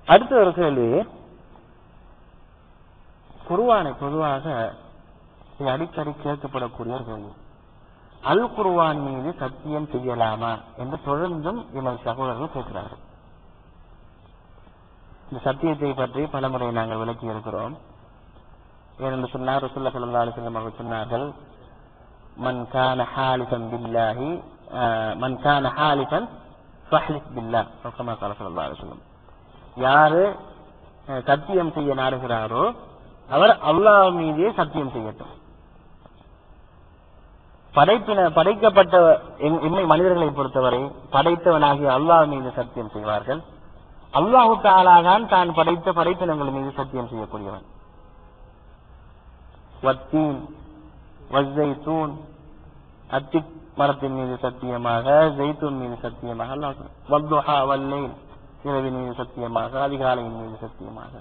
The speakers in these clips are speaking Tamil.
அடுத்த ஒரு கேள்வி குருவானை பொதுவாக இது அடிக்கடி கேட்கப்படக்கூடிய ஒரு கேள்வி அல் குருவான் மீது சத்தியம் செய்யலாமா என்று தொடர்ந்தும் எமது சகோதரர்கள் கேட்கிறார்கள் இந்த சத்தியத்தை பற்றி பலமுறை நாங்கள் விளக்கி இருக்கிறோம் ஏனென்று சொன்னார் ரசூல்லா ஸல்லல்லாஹு அலைஹி வஸல்லம் அவர்கள் சொன்னார்கள் மன் கான ஹாலிஃபன் பில்லாஹி ஆஹ், மன் கான ஹாலிஃபன் ஃபஹ்லிஃப் பில்லாஹ் அவு கமா கால ஸல்லல்லாஹு அலைஹி வஸல்லம் யாரு அஹ், சத்தியம் செய்ய நாடுகிறாரோ அவர் அல்லாஹ் மீதே சத்தியம் செய்யட்டும் படைப்பின படைக்கப்பட்ட எம்- எம்மை மனிதர்களை பொறுத்தவரை படைத்தவனாகிய அல்லாஹ் மீது சத்தியம் செய்வார்கள் அல்லாஹு தாலாதான் தான் படைத்த படைப்பினங்கள் மீது சத்தியம் செய்யக்கூடியவன் வத்தீன் வஸ்ஸைத்தூன் அத்தி மரத்தின் மீது சத்தியமாக ஜெய்தூன் மீது சத்தியமாக அல்லாஹ் சொல்றான். வத்துஹா வல்லைல் இரவின் மீது சத்தியமாக அதிகாலையின் மீது சத்தியமாக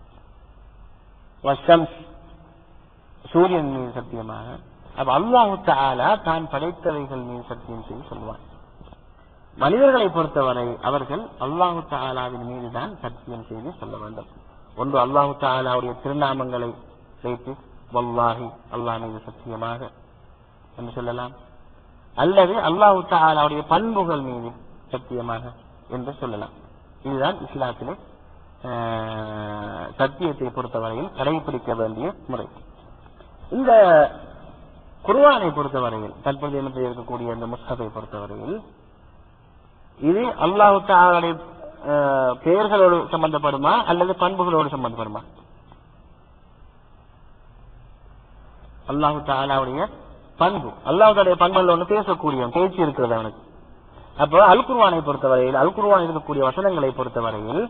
வஷம்ஸ் சூரியன் மீது சத்தியமாக அப்ப அல்லாஹு தஆலா தான் படைத்தவைகள் மீது சத்தியம் செய்து சொல்வான் மனிதர்களை பொறுத்தவரை அவர்கள் அல்லாஹு தஆலாவின் மீது தான் சத்தியம் செய்து சொல்ல வேண்டும் ஒன்று அல்லாஹு தஆலாவுடைய திருநாமங்களை வைத்து வல்லாஹி அல்லாஹ் மீது சத்தியமாக என்று சொல்லலாம் அல்லது அல்லாஹு தஆலாவுடைய பண்புகள் மீது சத்தியமாக என்று சொல்லலாம் இதுதான் இஸ்லாத்திலே ஆஹ், சத்தியத்தை பொறுத்தவரையில் கடைபிடிக்க வேண்டிய முறை இந்த குர்ஆனை பொறுத்தவரையில் தற்போது என்ன இருக்கக்கூடிய இந்த முஸ்ஹபை பொறுத்தவரையில் இது அல்லாஹு தஆலாவுடைய ஆஹ், பெயர்களோடு சம்பந்தப்படுமா அல்லது பண்புகளோடு சம்பந்தப்படுமா அல்லாஹு தாலாவுடைய பண்பு அல்லாஹுடைய பண்புகள் ஒன்று பேசக்கூடியவன் பேச்சு இருக்கிறது அவனுக்கு அப்போ அல் குர்ஆனை பொறுத்தவரையில் அல் குர்ஆன் இருக்கக்கூடிய வசனங்களை பொறுத்தவரையில்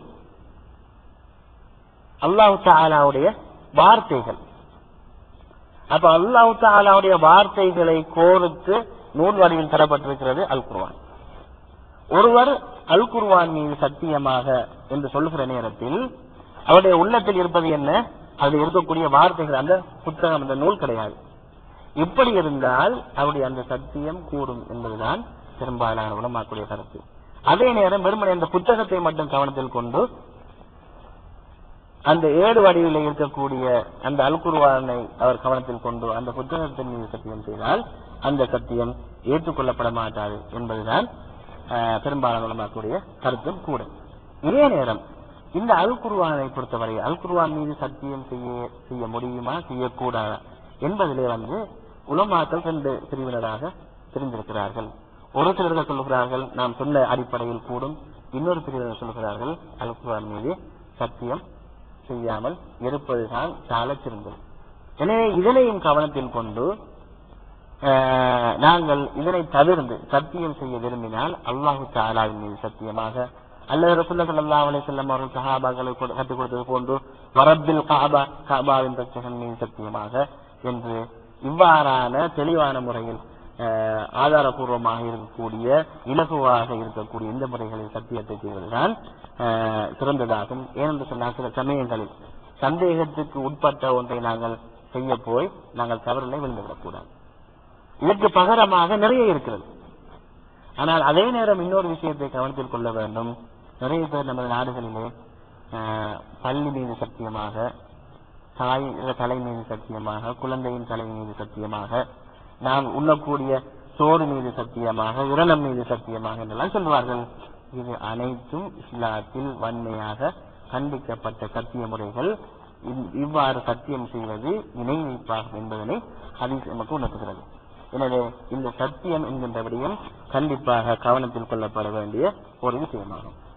அல்லாஹு தாலாவுடைய வார்த்தைகள் அப்ப அல்லாஹு தாலாவுடைய வார்த்தைகளை கோர்த்து நூல் வடிவில் தரப்பட்டிருக்கிறது அல் குர்ஆன் ஒருவர் அல் குர்ஆன் மீது சத்தியமாக என்று சொல்லுகிற நேரத்தில் அவருடைய உள்ளத்தில் இருப்பது என்ன அதில் இருக்கக்கூடிய வார்த்தைகள் அந்த புத்தகம் அந்த நூல் கிடையாது இப்படி இருந்தால் அவருடைய அந்த சத்தியம் கூடும் என்பதுதான் பெரும்பாலான உணமாக்கூடிய கருத்து அதே நேரம் வெறுமனே அந்த புத்தகத்தை மட்டும் கவனத்தில் கொண்டு அந்த ஏடு வடிவில் இருக்கக்கூடிய அந்த அல் குர்ஆனை அவர் கவனத்தில் கொண்டு அந்த புத்தகத்தின் மீது சத்தியம் செய்தால் அந்த சத்தியம் ஏற்றுக்கொள்ளப்பட மாட்டாது என்பதுதான் ஆஹ், பெரும்பாலான உலமாக்கூடிய கருத்தும் கூட இதே நேரம் இந்த அல் குர்ஆனை பொறுத்தவரை அல் குர்ஆன் மீது சத்தியம் செய்ய செய்ய முடியுமா செய்யக்கூடாதா என்பதிலே வந்து உலமாக்கள் ரெண்டு பிரிவினராக பிரிந்திருக்கிறார்கள் ஒரு சிலர்கள் சொல்லுகிறார்கள் நாம் சொன்ன அடிப்படையில் கூடும் இன்னொரு பிரிவினர் சொல்லுகிறார்கள் அல் குர்ஆன் மீது சத்தியம் செய்யாமல் இருப்பதுதான் சாலச் சிறந்தது எனவே இதனையும் கவனத்தில் கொண்டு ஆஹ், நாங்கள் இதனை தவிர்த்து சத்தியம் செய்ய விரும்பினால் அல்லாஹு தாலாவின் மீது சத்தியமாக அல்லது ரசூல்லா ஸல்லல்லாஹு அலைஹி வஸல்லம் அவர்கள் சஹாபாக்களை கொடு- கற்றுக் கொடுத்தது போன்று வரப்பில் காபா காபாவின் ரட்சகன் மீது சத்தியமாக என்று இவ்வாறான தெளிவான முறையில் ஆஹ், ஆதாரபூர்வமாக இருக்கக்கூடிய இலகுவாக இருக்கக்கூடிய இந்த முறைகளில் சத்தியத்தை செய்வதுதான் ஆஹ், சிறந்ததாகும் ஏனென்று சொன்னால் சில சமயங்களில் சந்தேகத்துக்கு உட்பட்ட ஒன்றை நாங்கள் செய்ய போய் நாங்கள் தவறில்லை விழுந்துவிடக்கூடாது இதற்கு பகரமாக நிறைய இருக்கிறது ஆனால் அதே நேரம் இன்னொரு விஷயத்தை கவனத்தில் கொள்ள வேண்டும் நிறைய பேர் நமது நாடுகளிலே ஆஹ், பள்ளி மீது சத்தியமாக தாய் தலை மீது சத்தியமாக குழந்தையின் தலை மீது சத்தியமாக நாம் உண்ணக்கூடிய சோறு மீது சத்தியமாக விரலம் மீது சத்தியமாக என்றெல்லாம் சொல்வார்கள் இது அனைத்தும் இஸ்லாத்தில் வன்மையாக கண்டிக்கப்பட்ட சத்திய முறைகள் இவ்- இவ்வாறு சத்தியம் செய்வது இணை வைப்பாகும் என்பதனை ஹதீஸ் நமக்கு உணர்த்துகிறது எனவே இந்த சத்தியம் என்கின்ற விடயம் கண்டிப்பாக கவனத்தில் கொள்ளப்பட வேண்டிய ஒரு விஷயமாகும்